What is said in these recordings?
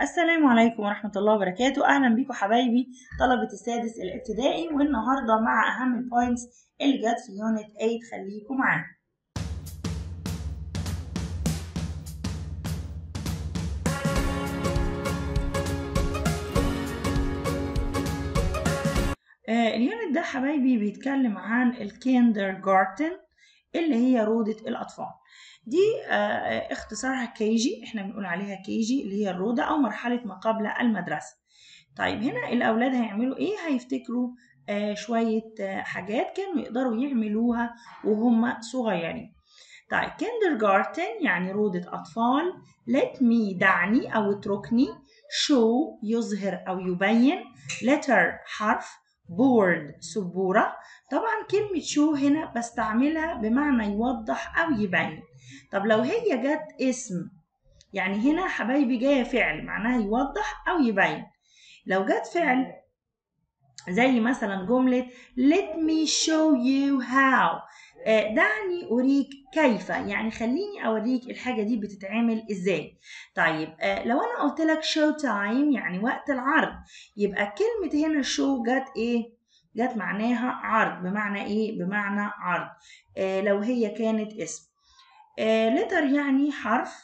السلام عليكم ورحمة الله وبركاته أهلا بيكم حبايبي طلبة السادس الابتدائي والنهاردة مع أهم البوينتس اللي جت في يونت 8 خليكم معانا آه اليونت ده حبايبي بيتكلم عن الكيندر جارتن اللي هي روضة الأطفال دي آه اختصارها كيجي احنا بنقول عليها كيجي اللي هي الروضة أو مرحلة ما قبل المدرسة طيب هنا الأولاد هيعملوا إيه؟ هيفتكروا آه شوية آه حاجات كانوا يقدروا يعملوها وهم صغيرين طيب kindergarten يعني روضة أطفال let me دعني أو اتركني show يظهر أو يبين letter حرف board سبورة طبعا كلمة show هنا بستعملها بمعنى يوضح أو يبين طب لو هي جت اسم يعني هنا حبايبي جاية فعل معناها يوضح أو يبين لو جت فعل زي مثلا جملة let me show you how دعني أريك كيف يعني خليني أوريك الحاجة دي بتتعمل إزاي طيب لو أنا قلت لك show time يعني وقت العرض يبقى كلمة هنا show جت إيه جت معناها عرض بمعنى إيه بمعنى عرض لو هي كانت اسم letter يعني حرف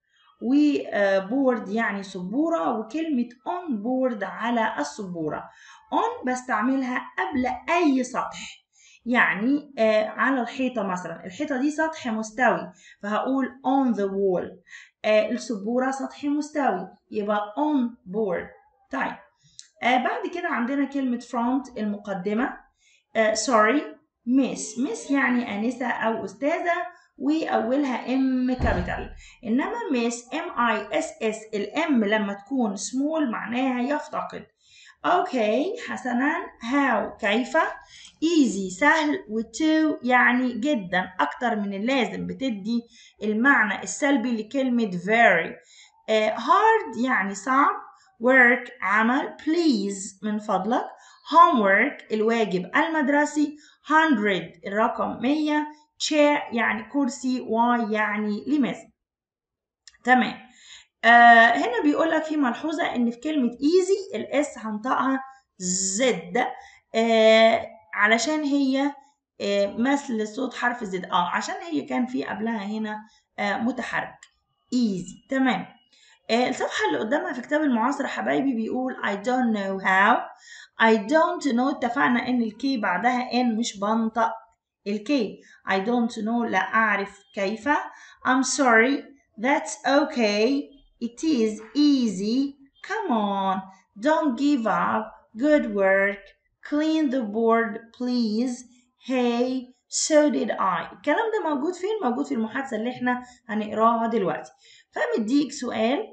وبورد يعني سبورة وكلمة on board على السبورة on بستعملها قبل أي سطح يعني آه على الحيطة مثلا الحيطة دي سطح مستوي فهقول on the wall آه السبورة سطح مستوي يبقى on board طيب آه بعد كده عندنا كلمة front المقدمة آه sorry miss miss يعني آنسة أو أستاذة وأولها ام كابيتال إنما miss ام اي اس اس الام لما تكون small معناها يفتقد اوكي حسنا how كيف easy سهل وتو يعني جدا اكتر من اللازم بتدي المعنى السلبي لكلمة very uh, hard يعني صعب work عمل please من فضلك homework الواجب المدرسي 100 الرقم 100 chair يعني كرسي why يعني لماذا تمام آه هنا بيقول لك في ملحوظة إن في كلمة easy الاس هنطقها زد آه علشان هي آه مثل صوت حرف زد اه عشان هي كان في قبلها هنا آه متحرك easy تمام آه الصفحة اللي قدامها في كتاب المعاصرة حبايبي بيقول I don't know how I don't know اتفقنا إن الكي بعدها إن مش بنطق الكي I don't know لا أعرف كيف I'm sorry that's okay It is easy. Come on. Don't give up. Good work. Clean the board, please. Hey, so did I. الكلام ده موجود فين؟ موجود في المحادثة اللي احنا هنقراها دلوقتي. فمديك سؤال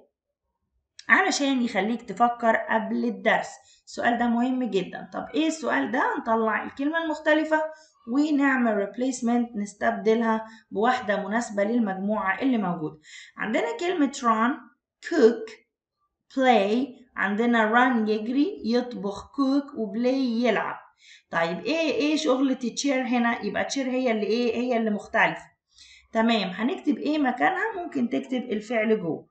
علشان يخليك تفكر قبل الدرس. السؤال ده مهم جدا. طب ايه السؤال ده؟ نطلع الكلمة المختلفة ونعمل replacement نستبدلها بواحدة مناسبة للمجموعة اللي موجودة. عندنا كلمة run cook play عندنا run يجري يطبخ cook وبلاي يلعب طيب ايه ايه شغلة تشير هنا يبقى تشير هي اللي ايه هي اللي مختلفة تمام هنكتب ايه مكانها ممكن تكتب الفعل جوه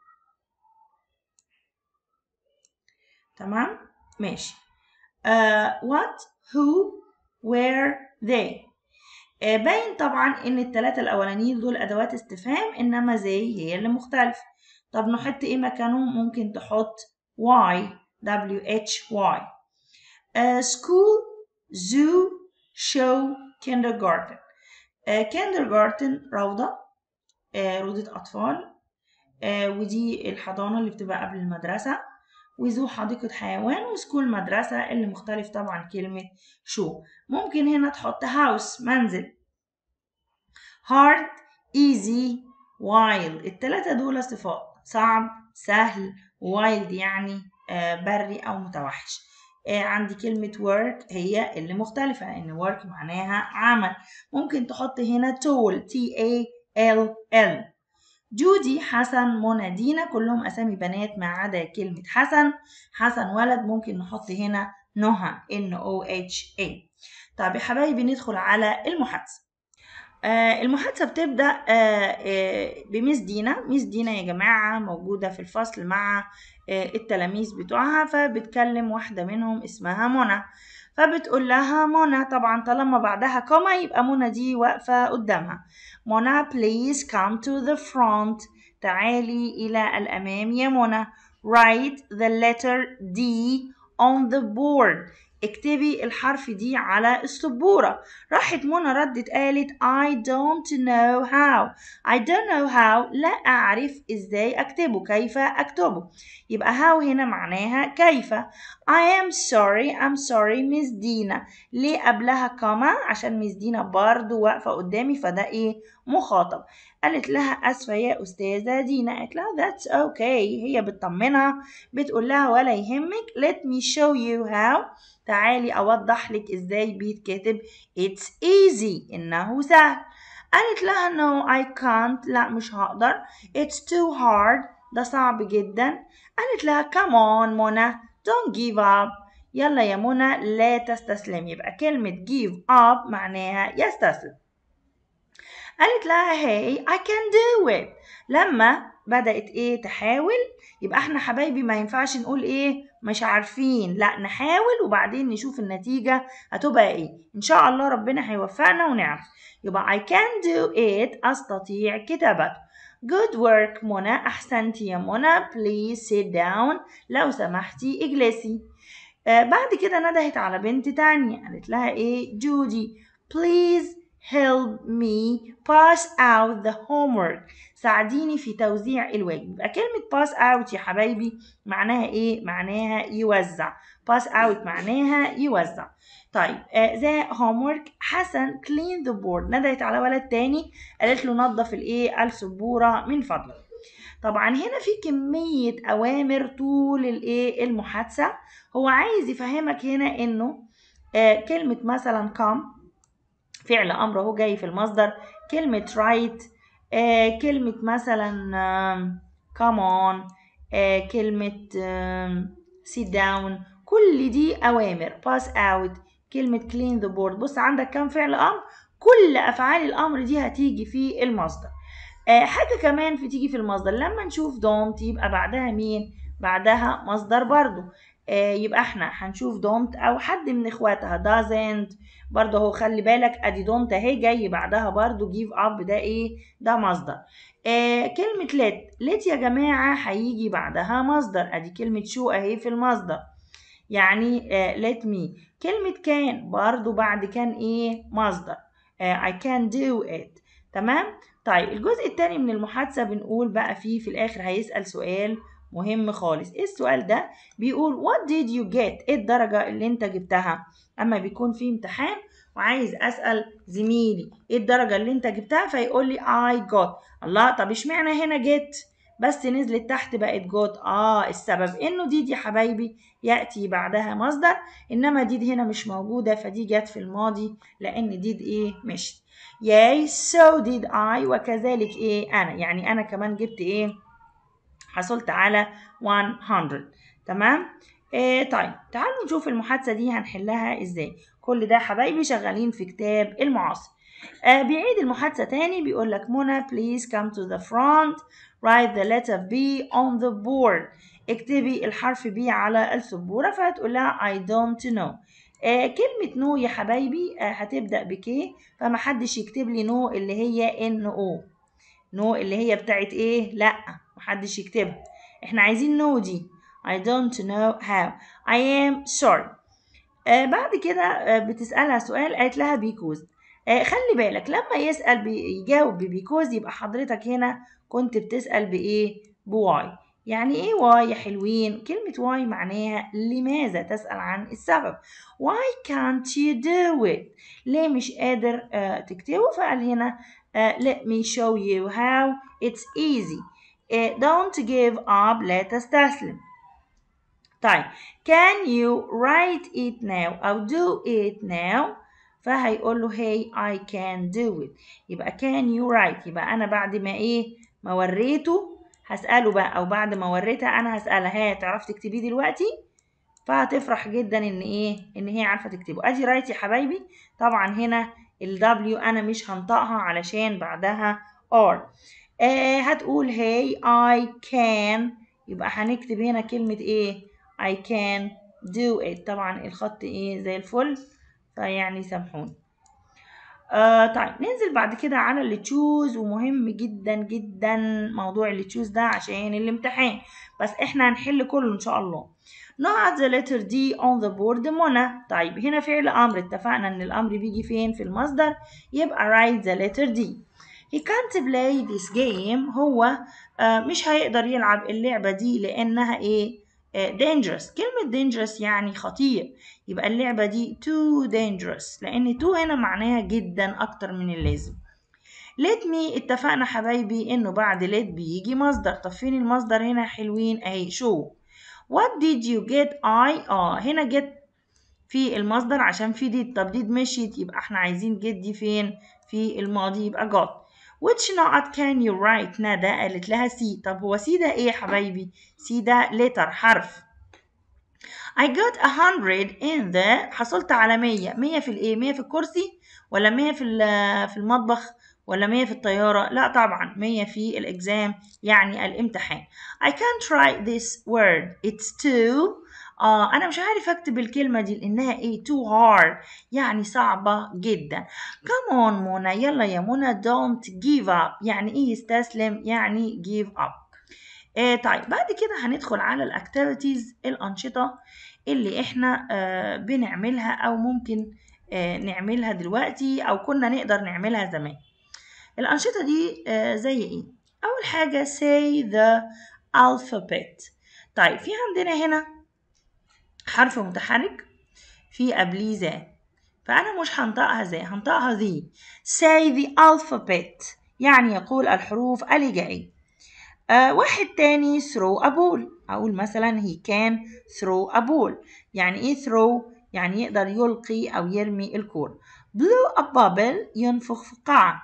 تمام ماشي uh, what who where they uh, باين طبعا ان الثلاثة الاولانيين دول ادوات استفهام انما زي هي اللي مختلفة طب نحط ايه مكانهم ممكن تحط y w h y uh, school zoo show kindergarten uh, kindergarten روضة uh, روضة أطفال uh, ودي الحضانة اللي بتبقى قبل المدرسة وزو حديقة حيوان وسكول مدرسة اللي مختلف طبعا كلمة شو ممكن هنا تحط house منزل hard easy wild التلاتة دول صفات صعب سهل وايلد يعني بري أو متوحش عندي كلمة work هي اللي مختلفة لأن work معناها عمل ممكن تحط هنا tool T A L L جودي حسن منى دينا كلهم أسامي بنات ما عدا كلمة حسن حسن ولد ممكن نحط هنا نهى N O H A طب يا حبايبي ندخل على المحادثة آه المحادثة بتبدأ آه آه بميس دينا ميس دينا يا جماعة موجودة في الفصل مع آه التلاميذ بتوعها فبتكلم واحدة منهم اسمها منى فبتقول لها منى طبعا طالما بعدها كوما يبقى منى دي واقفة قدامها منى please come to the front تعالي إلى الأمام يا منى write the letter D on the board اكتبي الحرف دي على السبورة راحت منى ردت قالت I don't know how I don't know how لا أعرف إزاي أكتبه كيف أكتبه يبقى how هنا معناها كيف I am sorry I'm sorry Miss دينا ليه قبلها كما عشان ميس دينا برضو واقفة قدامي فده إيه مخاطب قالت لها أسفة يا أستاذة دينا قالت لها that's okay هي بتطمنها بتقول لها ولا يهمك let me show you how تعالي أوضح لك إزاي بيتكتب it's easy إنه سهل قالت لها no I can't لا مش هقدر it's too hard ده صعب جدا قالت لها come on منى don't give up يلا يا منى لا تستسلم يبقى كلمة give up معناها يستسلم قالت لها hey I can do it لما بدأت ايه تحاول يبقى احنا حبايبي ما ينفعش نقول ايه مش عارفين لا نحاول وبعدين نشوف النتيجة هتبقى ايه ان شاء الله ربنا هيوفقنا ونعرف يبقى I can do it استطيع كتابته Good work منى أحسنتي يا منى please sit down لو سمحتي اجلسي آه بعد كده ندهت على بنت تانية قالت لها ايه جودي please help me pass out the homework ساعديني في توزيع الواجب يبقى كلمة pass out يا حبايبي معناها ايه معناها يوزع pass out معناها يوزع طيب ذا uh, homework حسن clean the board ندهت على ولد تاني قالت له نظف الايه السبورة من فضلك طبعا هنا في كمية أوامر طول الايه المحادثة هو عايز يفهمك هنا إنه آه كلمة مثلا come فعل أمر هو جاي في المصدر كلمة write آه كلمة مثلا آه come on آه كلمة آه sit down كل دي أوامر pass out كلمة clean the board بص عندك كم فعل أمر كل أفعال الأمر دي هتيجي في المصدر آه حاجة كمان في تيجي في المصدر لما نشوف don't يبقى بعدها مين بعدها مصدر برضو آه يبقى احنا هنشوف don't او حد من اخواتها doesn't برضه اهو خلي بالك ادي don't اهي جاي بعدها برضه give up ده ايه ده مصدر آه كلمة let let يا جماعة هيجي بعدها مصدر ادي كلمة شو اهي في المصدر يعني آه let me كلمة كان برضه بعد كان ايه مصدر آه I can do it تمام طيب الجزء الثاني من المحادثة بنقول بقى فيه في الآخر هيسأل سؤال مهم خالص ايه السؤال ده بيقول what did you get ايه الدرجة اللي انت جبتها اما بيكون في امتحان وعايز اسأل زميلي ايه الدرجة اللي انت جبتها فيقول لي I got الله طب اشمعنى هنا get بس نزلت تحت بقت جوت اه السبب انه دي يا حبايبي ياتي بعدها مصدر انما دي هنا مش موجوده فدي جت في الماضي لان دي ايه مشت ياي so did I وكذلك ايه انا يعني انا كمان جبت ايه حصلت على 100 تمام إيه طيب تعالوا نشوف المحادثة دي هنحلها ازاي كل ده حبايبي شغالين في كتاب المعاصر آه بيعيد المحادثة تاني بيقول لك منى please come to the front write the letter B on the board اكتبي الحرف B على السبورة فهتقول لها I don't know آه كلمة نو يا حبايبي آه هتبدأ بكي فمحدش يكتب لي نو اللي هي ان او نو اللي هي بتاعت ايه لا محدش يكتبها احنا عايزين نو دي I don't know how I am sorry آه بعد كده آه بتسألها سؤال قالت لها بيكوز آه خلي بالك لما يسأل بيجاوب ببيكوز يبقى حضرتك هنا كنت بتسأل بإيه بواي يعني ايه واي يا حلوين كلمة واي معناها لماذا تسأل عن السبب why can't you do it ليه مش قادر uh, تكتبه فقال هنا uh, let me show you how it's easy uh, don't give up لا تستسلم طيب can you write it now أو do it now فهيقول له hey I can do it يبقى can you write يبقى أنا بعد ما إيه ما وريته هسأله بقى أو بعد ما وريتها أنا هسألها ها تعرف تكتبيه دلوقتي فهتفرح جدا إن إيه إن هي عارفة تكتبه أدي رايت يا حبايبي طبعا هنا ال W أنا مش هنطقها علشان بعدها R آه هتقول hey I can يبقى هنكتب هنا كلمة ايه I can do it طبعا الخط ايه زي الفل فيعني سامحوني آه طيب ننزل بعد كده على اللي تشوز ومهم جدا جدا موضوع اللي تشوز ده عشان الامتحان بس احنا هنحل كله ان شاء الله not the letter D on the board منى طيب هنا فعل امر اتفقنا ان الامر بيجي فين في المصدر يبقى write the letter D he can't play this game هو آه مش هيقدر يلعب اللعبة دي لانها ايه dangerous كلمة dangerous يعني خطير يبقى اللعبة دي too dangerous لأن too هنا معناها جدا أكتر من اللازم let me اتفقنا حبايبي إنه بعد let بيجي مصدر طب فين المصدر هنا حلوين أهي show what did you get I آه هنا get في المصدر عشان في دي طب دي مشيت يبقى احنا عايزين get دي فين في الماضي يبقى got which نقط can you write ندى قالت لها سي طب هو سي ده ايه يا حبايبي سي ده letter حرف I got a hundred in the حصلت على مية مية في الايه مية في الكرسي ولا مية في في المطبخ ولا مية في الطيارة لا طبعا مية في الإكزام يعني الامتحان I can't write this word it's too آه أنا مش عارف أكتب الكلمة دي لأنها إيه too hard يعني صعبة جدا come on منى يلا يا منى don't give up يعني إيه يستسلم يعني give up آه طيب بعد كده هندخل على الأكتيفيتيز الأنشطة اللي إحنا آه بنعملها أو ممكن آه نعملها دلوقتي أو كنا نقدر نعملها زمان الأنشطة دي آه زي إيه؟ أول حاجة say the alphabet طيب في عندنا هنا حرف متحرك في قبليه ذا فأنا مش هنطقها ذا هنطقها ذي say the alphabet يعني يقول الحروف الهجائية آه واحد تاني throw a ball أقول مثلا he can throw a ball يعني إيه throw يعني يقدر يلقي أو يرمي الكورة blow a bubble ينفخ في قاعة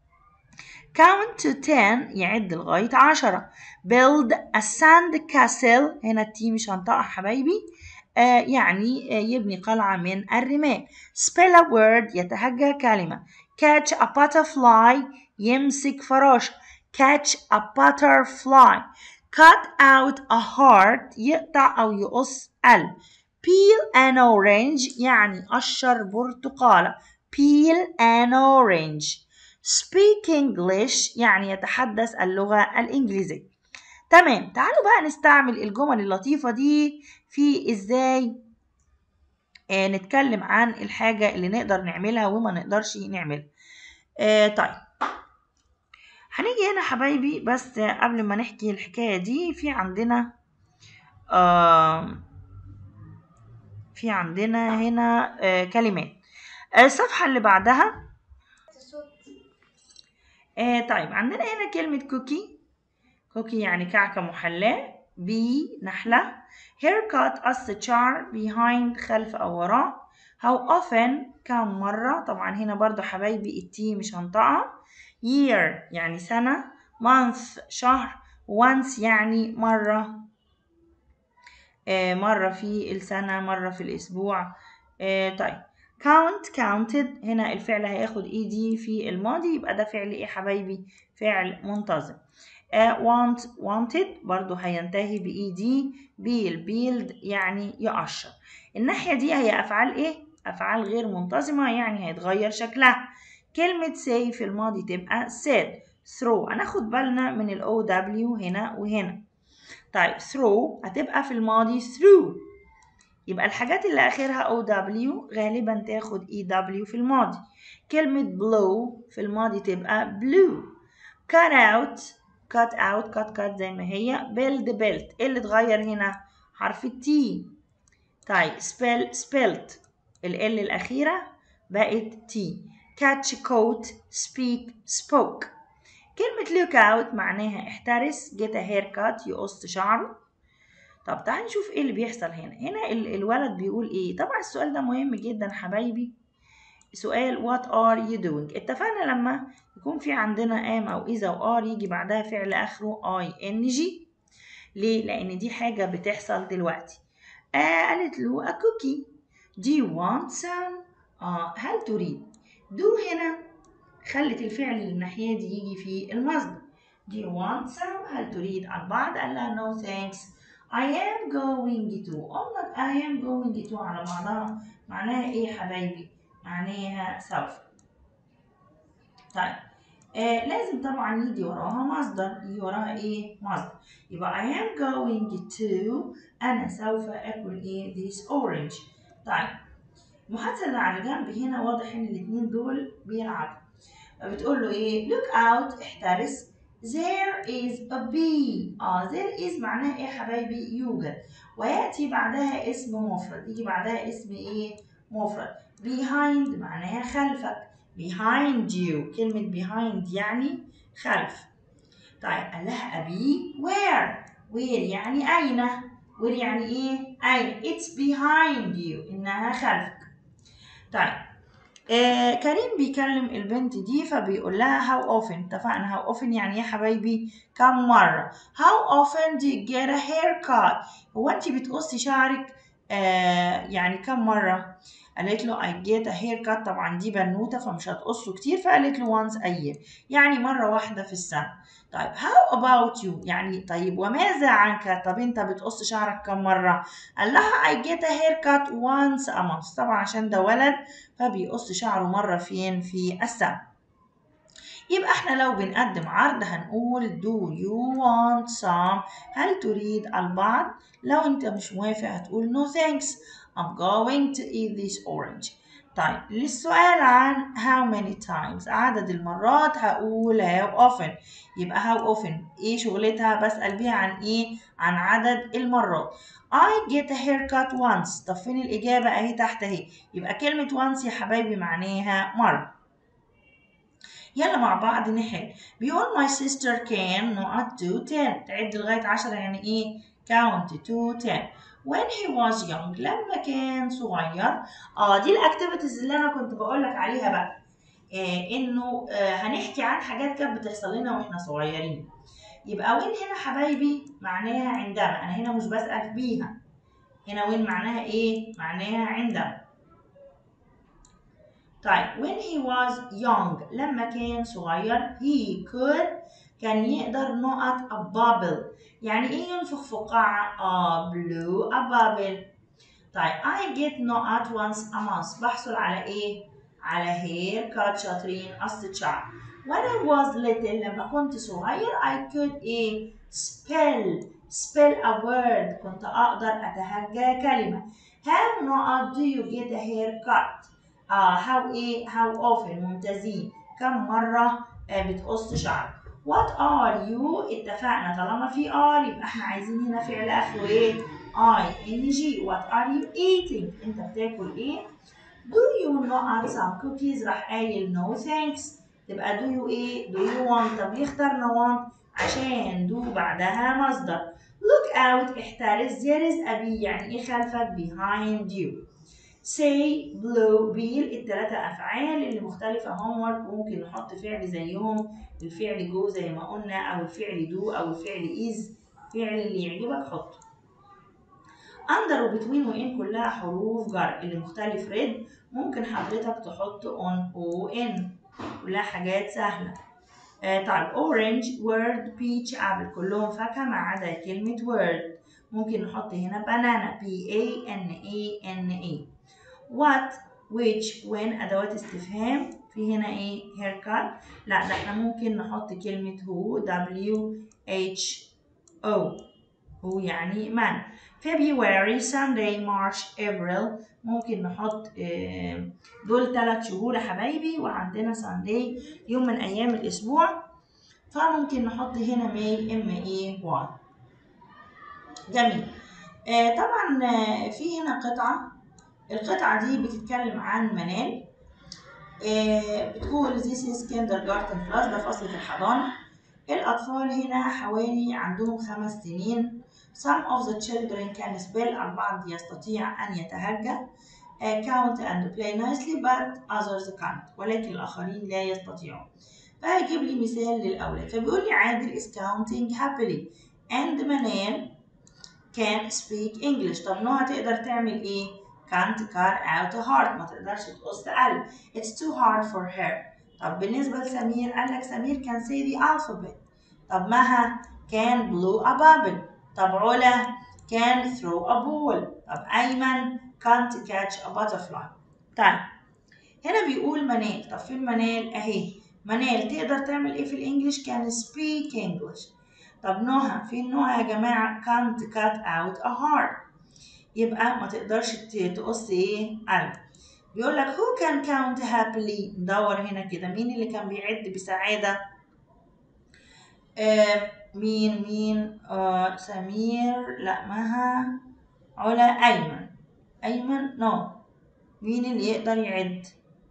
count to 10 يعد لغاية عشرة build a sand castle هنا التي مش هنطقها حبايبي آه يعني آه يبني قلعة من الرمال spell a word يتهجى كلمة catch a butterfly يمسك فراشة catch a butterfly cut out a heart يقطع أو يقص قلب peel an orange يعني قشر برتقالة peel an orange speak English يعني يتحدث اللغة الإنجليزية تمام تعالوا بقى نستعمل الجمل اللطيفة دي في إزاي آه نتكلم عن الحاجة اللي نقدر نعملها وما نقدرش نعملها آه طيب هنيجي هنا حبايبي بس قبل ما نحكي الحكاية دي في عندنا آه في عندنا هنا آه كلمات الصفحة اللي بعدها آه طيب عندنا هنا كلمة كوكي كوكي يعني كعكة محلاة بي نحلة haircut قص شعر behind خلف أو وراء how often كم مرة طبعا هنا برضو حبايبي التي مش هنطقها year يعني سنة month شهر once يعني مرة آه مرة في السنة مرة في الأسبوع آه طيب count counted هنا الفعل هياخد اي دي في الماضي يبقى ده فعل ايه حبايبي فعل منتظم uh, want wanted برضو هينتهي باي دي بيل بيلد يعني يقشر الناحية دي هي أفعال ايه أفعال غير منتظمة يعني هيتغير شكلها كلمة say في الماضي تبقى said throw هناخد بالنا من ال OW هنا وهنا طيب throw هتبقى في الماضي through يبقى الحاجات اللي آخرها OW غالبا تاخد EW في الماضي كلمة blow في الماضي تبقى blue cut out cut out cut cut زي ما هي build built ايه اللي اتغير هنا حرف التي طيب spell spelt ال L الأخيرة بقت T catch coat speak spoke كلمة look out معناها احترس get a haircut يقص شعره طب تعالي نشوف ايه اللي بيحصل هنا هنا الولد بيقول ايه طبعا السؤال ده مهم جدا حبايبي سؤال what are you doing اتفقنا لما يكون في عندنا am او اذا و are يجي بعدها فعل اخره ing ليه لان دي حاجة بتحصل دلوقتي آه قالت له a cookie do you want some آه هل تريد do هنا خلت الفعل اللي الناحية دي يجي في المصدر Do you want some؟ هل تريد البعض؟ قال لها no thanks I am going to قلنا I am going to على بعضها معناها ايه يا حبايبي؟ معناها سوف طيب آه لازم طبعا يجي وراها مصدر يجي وراها ايه مصدر يبقى I am going to انا سوف اكل ايه this orange طيب المحادثه اللي على جنب هنا واضح ان الاثنين دول بيلعبوا بتقول له ايه look out احترس there is a bee اه there is معناها ايه يا حبايبي يوجد وياتي بعدها اسم مفرد يجي بعدها اسم ايه مفرد behind معناها خلفك behind you كلمة behind يعني خلف طيب قال لها أبي where where يعني أين where يعني إيه أين it's behind you إنها خلفك طيب آه كريم بيكلم البنت دي فبيقول لها how often اتفقنا how often يعني يا حبايبي كم مرة how often do you get a haircut هو انت بتقصي شعرك آه يعني كم مرة قالت له I get a haircut طبعا دي بنوتة فمش هتقصه كتير فقالت له once a year يعني مرة واحدة في السنة طيب how about you يعني طيب وماذا عنك طب انت بتقص شعرك كم مرة قال لها I get a haircut once a month طبعا عشان ده ولد فبيقص شعره مرة فين في السنة يبقى احنا لو بنقدم عرض هنقول do you want some هل تريد البعض لو انت مش موافق هتقول no thanks I'm going to eat this orange طيب للسؤال عن how many times عدد المرات هقول how often يبقى how often ايه شغلتها بسأل بيها عن ايه عن عدد المرات I get a haircut once طب فين الإجابة اهي تحت اهي يبقى كلمة once يا حبايبي معناها مرة يلا مع بعض نحل بيقول my sister can نقط to 10 تعد لغاية 10 يعني ايه count to 10 when he was young لما كان صغير اه دي الاكتيفيتيز اللي انا كنت بقول لك عليها بقى آه انه آه هنحكي عن حاجات كانت بتحصل لنا واحنا صغيرين يبقى وين هنا حبايبي معناها عندما انا هنا مش بسأل بيها هنا وين معناها ايه معناها عندما طيب when he was young لما كان صغير he could كان يقدر نقط a bubble يعني ايه ينفخ فقاعة اه blow a bubble طيب I get نقط once a month بحصل على ايه على hair cut شاطرين قصة شعر when I was little لما كنت صغير I could ايه spell spell a word كنت اقدر اتهجى كلمة how نقط do you get a haircut آه how ايه how often ممتازين كم مرة آه بتقص شعرك what are you اتفقنا طالما في are يبقى احنا عايزين هنا فعل اخره ايه I N G what are you eating انت بتاكل ايه do you not some cookies راح قايل no thanks تبقى do you ايه do you want طب ليه اخترنا want عشان do بعدها مصدر look out احترس there is a bee يعني ايه خلفك behind you say blow بيل التلاتة أفعال اللي مختلفة homework وممكن نحط فعل زيهم الفعل جو زي ما قلنا أو الفعل do أو الفعل is فعل اللي يعجبك حطه under وبتوين وإن كلها حروف جر اللي مختلف red ممكن حضرتك تحط on o n كلها حاجات سهلة آه طيب orange word peach apple كلهم فاكهة ما عدا كلمة word ممكن نحط هنا banana b a n a n a what which when أدوات استفهام في هنا إيه haircut لا ده إحنا ممكن نحط كلمة who w h o هو يعني من February Sunday March April ممكن نحط دول ثلاث شهور يا حبايبي وعندنا Sunday يوم من أيام الأسبوع فممكن نحط هنا May M A Y جميل طبعا في هنا قطعة القطعة دي بتتكلم عن منال بتقول this is kindergarten class ده فصل في الحضانة الأطفال هنا حوالي عندهم خمس سنين some of the children can spell البعض يستطيع أن يتهجى count and play nicely but others can't ولكن الآخرين لا يستطيعون فهيجيب لي مثال للأولاد فبيقول لي عادل is counting happily and منال can speak English طب نوع تقدر تعمل إيه can't cut out a heart ما تقدرش تقص قلب it's too hard for her طب بالنسبة لسمير قال لك سمير can say the alphabet طب مها can blow a bubble طب علا can throw a ball طب أيمن can't catch a butterfly طيب هنا بيقول منال طب فين منال اهي منال تقدر تعمل ايه في الانجليش can speak English طب نهى فين نهى يا جماعة can't cut out a heart يبقى ما تقدرش تقص ايه قلب بيقول لك who can count happily ندور هنا كده مين اللي كان بيعد بسعادة آه مين مين آه سمير لا مها علا أيمن أيمن نو no. مين اللي يقدر يعد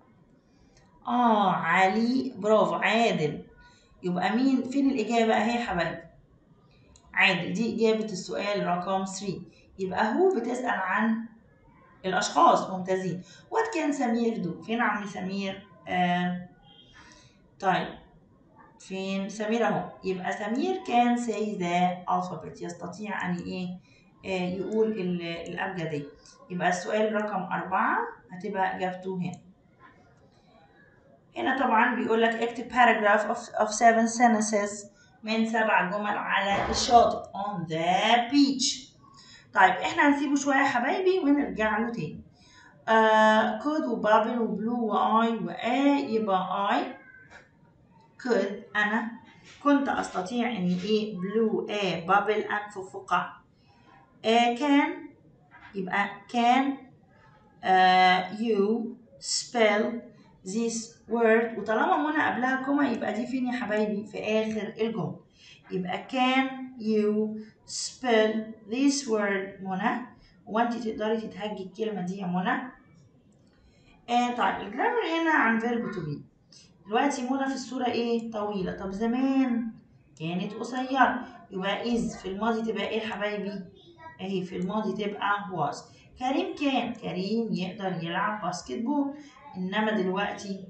آه علي برافو عادل يبقى مين فين الإجابة أهي يا حبايبي عادل دي إجابة السؤال رقم 3 يبقى هو بتسأل عن الأشخاص ممتازين وات كان سمير دو فين عم سمير آه طيب فين سمير أهو يبقى سمير كان say the alphabet يستطيع أن إيه آه يقول الأبجدية يبقى السؤال رقم أربعة هتبقى إجابته هنا هنا طبعا بيقول لك اكتب paragraph of, of seven sentences من سبع جمل على الشاطئ on the beach طيب احنا هنسيبه شوية يا حبايبي ونرجع له تاني آه كود وبابل وبلو واي وآ يبقى I could أنا كنت أستطيع إني إيه بلو آ بابل أنف فقاع آه كان يبقى can uh, you spell this word وطالما منى قبلها كوما يبقى دي فين يا حبايبي في آخر الجملة يبقى can you spell this word منى وانت تقدري تتهجي الكلمة دي يا منى آه طيب الجرامر هنا عن verb to be دلوقتي منى في الصورة ايه طويلة طب زمان كانت قصيرة يبقى is في الماضي تبقى ايه يا حبايبي اهي في الماضي تبقى was كريم كان كريم يقدر يلعب باسكت بول انما دلوقتي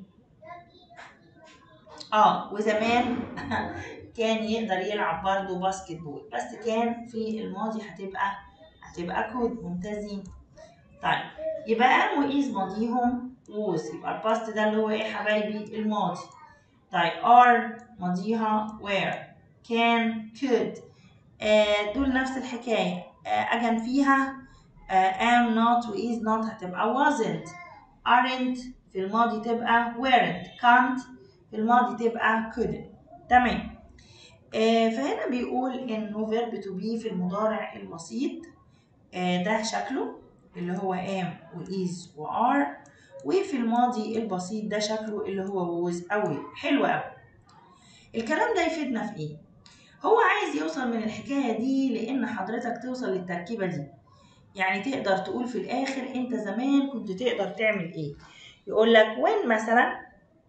اه وزمان كان يقدر يلعب برضه باسكت بول بس كان في الماضي هتبقى هتبقى كود ممتازين طيب يبقى ام وايز ماضيهم ووز يبقى الباست ده اللي هو ايه حبايبي الماضي طيب ار ماضيها where كان could آه دول نفس الحكاية آه أجن فيها آه am not و is not هتبقى wasn't aren't في الماضي تبقى weren't can't في الماضي تبقى couldn't تمام آه فهنا بيقول انه verb to be في المضارع البسيط آه ده شكله اللي هو am و is و are وفي الماضي البسيط ده شكله اللي هو was أو حلو أوي الكلام ده يفيدنا في ايه؟ هو عايز يوصل من الحكاية دي لأن حضرتك توصل للتركيبة دي يعني تقدر تقول في الآخر أنت زمان كنت تقدر تعمل إيه يقول لك when مثلا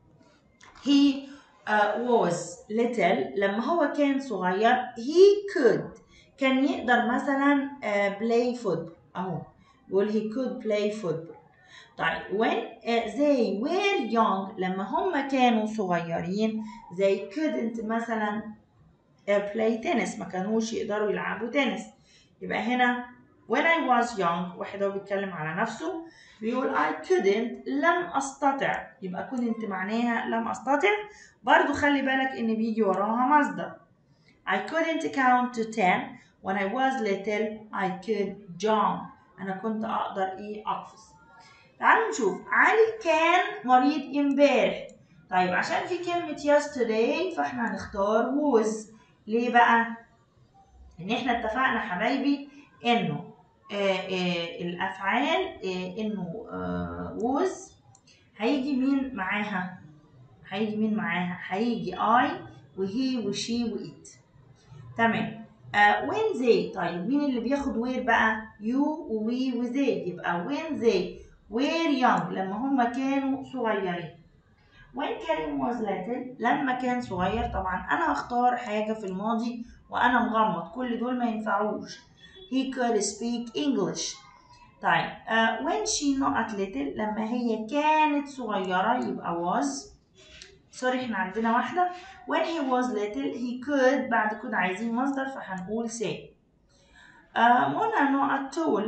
he uh, was little لما هو كان صغير he could كان يقدر مثلا uh, play football أهو بيقول he could play football طيب when uh, they were young لما هم كانوا صغيرين they couldn't مثلا play tennis ما كانوش يقدروا يلعبوا تنس يبقى هنا when I was young واحد هو بيتكلم على نفسه بيقول I couldn't لم أستطع يبقى couldn't معناها لم أستطع برضو خلي بالك إن بيجي وراها مصدر I couldn't count to 10 when I was little I could jump أنا كنت أقدر إيه أقفز تعالوا نشوف علي كان مريض امبارح طيب عشان في كلمة yesterday فاحنا هنختار was ليه بقى؟ إن احنا اتفقنا حبايبي إنه آآ آآ الأفعال آآ إنه was هيجي مين معاها؟ هيجي مين معاها؟ هيجي I وهي وشي وإت تمام when they طيب مين اللي بياخد where بقى؟ you ووي وزي يبقى when they were young لما هما كانوا صغيرين when كريم was little لما كان صغير طبعا انا هختار حاجة في الماضي وانا مغمض كل دول ما ينفعوش he could speak English طيب uh, when she not little لما هي كانت صغيرة يبقى was سوري احنا عندنا واحدة when he was little he could بعد could عايزين مصدر فهنقول say uh, منى not tall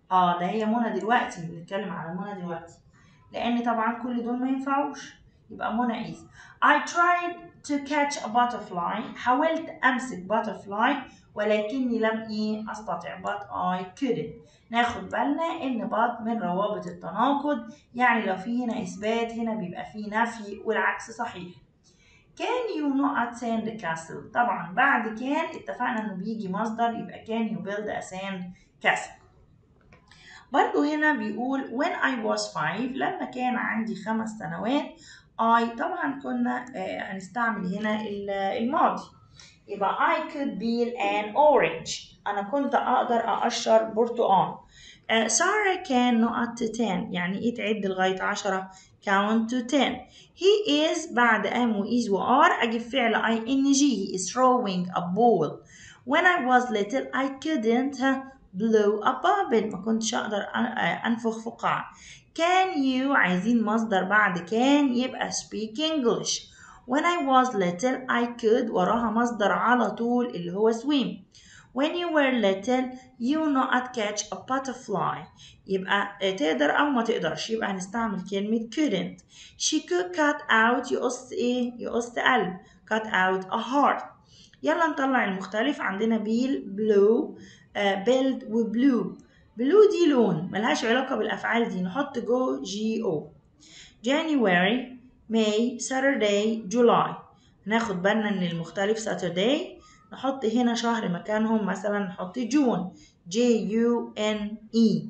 اه ده هي منى دلوقتي بنتكلم على منى دلوقتي لان طبعا كل دول ما ينفعوش يبقى منى is I tried to catch a butterfly حاولت امسك butterfly ولكني لم ايه استطع but I couldn't ناخد بالنا ان but من روابط التناقض يعني لو في هنا اثبات هنا بيبقى في نفي والعكس صحيح can you not sand the castle طبعا بعد كان اتفقنا انه بيجي مصدر يبقى can you build a sand castle برضو هنا بيقول when I was five لما كان عندي خمس سنوات I طبعا كنا آه، هنستعمل هنا ال- الماضي يبقى I could peel an orange أنا كنت أقدر أقشر برتقان آه، سارة كان نقط to 10 يعني إيه تعد لغاية عشرة count to 10 he is بعد am و is و are أجيب فعل ing he is throwing a ball when I was little I couldn't blow a bubble ما كنتش أقدر أ- آه، أنفخ فقاعة can you عايزين مصدر بعد can يبقى speak English when I was little I could وراها مصدر على طول اللي هو swim when you were little you not catch a butterfly يبقى آه، تقدر أو ما تقدرش يبقى هنستعمل كلمة couldn't she could cut out يقص إيه يقص قلب cut out a heart يلا نطلع المختلف عندنا بيل بلو بيلد وبلو بلو دي لون ملهاش علاقة بالأفعال دي نحط جو جي أو January May Saturday July ناخد بالنا إن المختلف Saturday نحط هنا شهر مكانهم مثلا نحط جون J U N E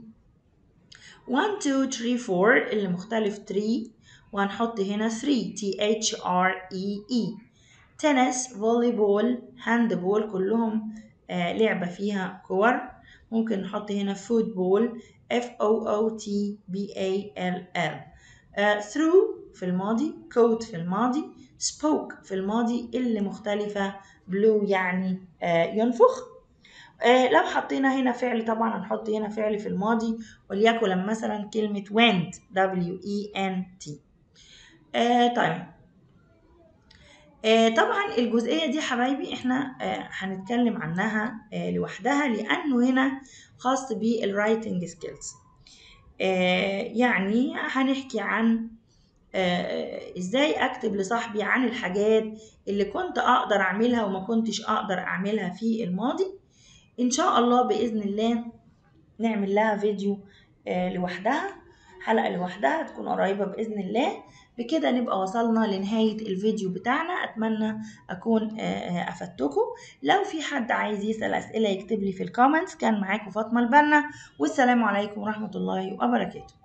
1 2 3 4 اللي مختلف 3 وهنحط هنا 3 T H R E E تنس فولي بول هاند بول كلهم آه لعبة فيها كور ممكن نحط هنا فوتبول F O O T B A L L آه through في الماضي coat في الماضي spoke في الماضي اللي مختلفة blue يعني آه ينفخ آه لو حطينا هنا فعل طبعا هنحط هنا فعل في الماضي وليكن مثلا كلمة went W E N T آه طيب آه طبعا الجزئية دي حبايبي احنا آه هنتكلم عنها آه لوحدها لأنه هنا خاص بالرايتنج سكيلز يعني هنحكي عن آه ازاي اكتب لصاحبي عن الحاجات اللي كنت اقدر اعملها وما كنتش اقدر اعملها في الماضي ان شاء الله باذن الله نعمل لها فيديو آه لوحدها حلقه لوحدها تكون قريبه باذن الله بكده نبقى وصلنا لنهاية الفيديو بتاعنا أتمنى أكون آه أفدتكم لو في حد عايز يسأل أسئلة يكتب لي في الكومنتس كان معاكم فاطمة البنا والسلام عليكم ورحمة الله وبركاته